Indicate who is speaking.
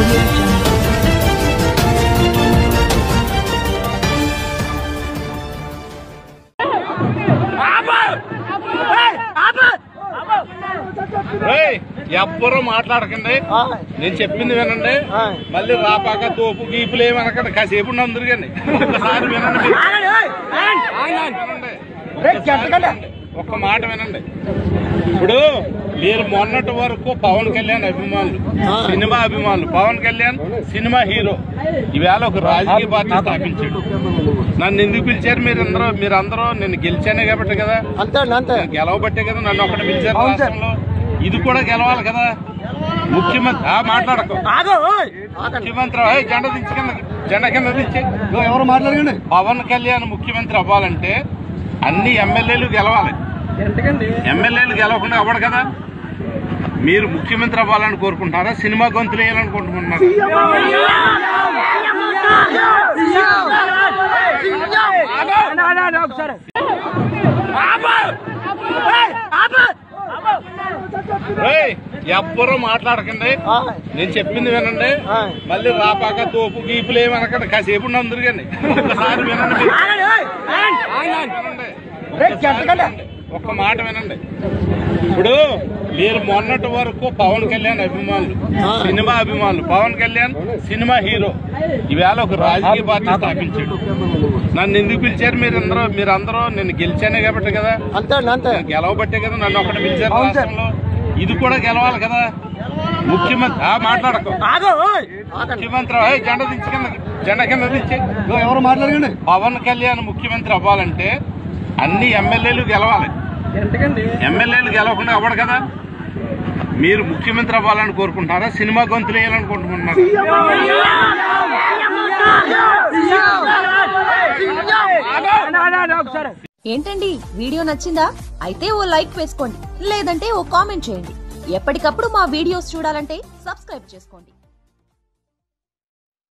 Speaker 1: audio jungle.
Speaker 2: ఏయ్, ఎవ్వరూ మాట్లాడకండి నేను చెప్పింది వినండి మళ్ళీ రాపాక తోపు గీపులు ఏమనకండి కాసేపు అందరు కానీ ఒకసారి వినండి మీరు. వినండి. ఒక్కసారి వినండి. ఒక్క మాట వినండి ఇప్పుడు మీరు మొన్నటి వరకు పవన్ కళ్యాణ్ అభిమానులు సినిమా అభిమానులు పవన్ కళ్యాణ్ సినిమా హీరో ఈవేళ ఒక రాజకీయ పార్టీ స్థాపించాడు నన్ను ఎందుకు పిలిచారు మీరందరూ మీరందరూ నేను గెలిచానే కాబట్టి కదా
Speaker 3: అంతే అండి అంతే
Speaker 2: నేను గెలవబట్టే కదా నన్ను ఒకటి పిలిచారు రాష్ట్రంలో ఇది కూడా గెలవాలి కదా ముఖ్యమంత్రి ఆ, మాట్లాడకు ముఖ్యమంత్రి ఏయ్, జెండా దించి కింద జెండా కింద దించి
Speaker 3: ఎవరు మాట్లాడకండి
Speaker 2: పవన్ కళ్యాణ్ ముఖ్యమంత్రి అవ్వాలంటే అన్ని ఎమ్మెల్యేలు గెలవాలి ఎమ్మెల్యేలు గెలవకుండా అవ్వడు కదా మీరు ముఖ్యమంత్రి అవ్వాలని కోరుకుంటున్నారా సినిమా గొంతులు వేయాలనుకుంటున్నారా ఏయ్, ఎవ్వరూ మాట్లాడకండి నేను చెప్పింది వినండి మళ్ళీ రాపాక తోపు గీపులు ఏమనకండి కాసేపు అందరు కానీ ఒకసారి వినండి మీరు. వినండి. ఒక్కసారి వినండి. ఒక్క మాట వినండి ఇప్పుడు మీరు మొన్నటి వరకు పవన్ కళ్యాణ్ అభిమానులు సినిమా అభిమానులు పవన్ కళ్యాణ్ సినిమా హీరో ఈవేళ ఒక రాజకీయ పార్టీ స్థాపించాడు నన్ను ఎందుకు పిలిచారు మీరందరూ మీరందరూ నేను గెలిచానే కాబట్టి కదా
Speaker 3: అంతే అండి అంతే
Speaker 2: నేను గెలవబట్టే కదా నన్ను ఒకటి పిలిచారు రాష్ట్రంలో ఇది కూడా గెలవాలి కదా ముఖ్యమంత్రి ఆ, మాట్లాడకు ముఖ్యమంత్రి ఏయ్, జెండా దించి కింద జెండా కింద దించి
Speaker 3: ఎవరు మాట్లాడకండి
Speaker 2: పవన్ కళ్యాణ్ ముఖ్యమంత్రి అవ్వాలంటే అన్ని ఎమ్మెల్యేలు గెలవాలి ఎమ్మెల్యేలు గెలవకుండా అవ్వడు కదా మీరు ముఖ్యమంత్రి అవ్వాలని కోరుకుంటున్నారా సినిమా గొంతులు వేయాలనుకుంటున్నారా
Speaker 4: ఏంటండి వీడియో నచ్చిందా అయితే ఓ లైక్ వేసుకోండి లేదంటే ఓ కామెంట్ చేయండి ఎప్పటికప్పుడు మా వీడియోస్ చూడాలంటే సబ్స్క్రైబ్ చేసుకోండి